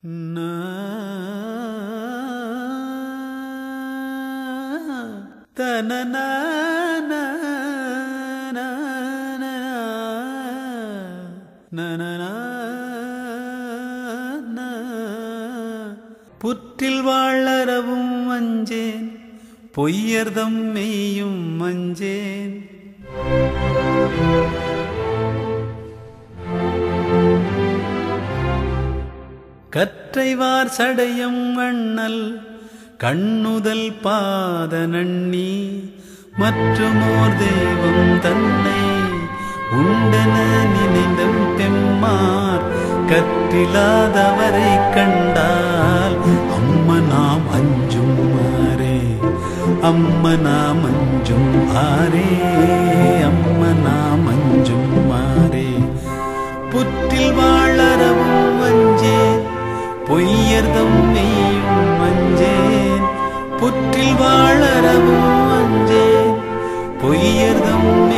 புற்றில் வாழறவும் மஞ்சேன் பொய்யர்தம் மெய்யும் மஞ்சேன் கற்றைவார் சடையம் அண்ணல் கண்ணுதல் பாத நண்ணி மற்றுமோர் தெய்வம் தன்னை உண்டென நினைந்த பெம்மார் கற்றிலாதவரை கண்டால் அம்மனாம் அஞ்சும் ஆரே அம்மனாம் அஞ்சும் ஆரே அம்மனாம் அஞ்சும் ஆரே புற்றில் வாழறவும் மஞ்சேன் பொய்யர்தம் மெய்யும் மஞ்சேன் புற்றில் வாழறவும் மஞ்சேன் பொய்யர்தம்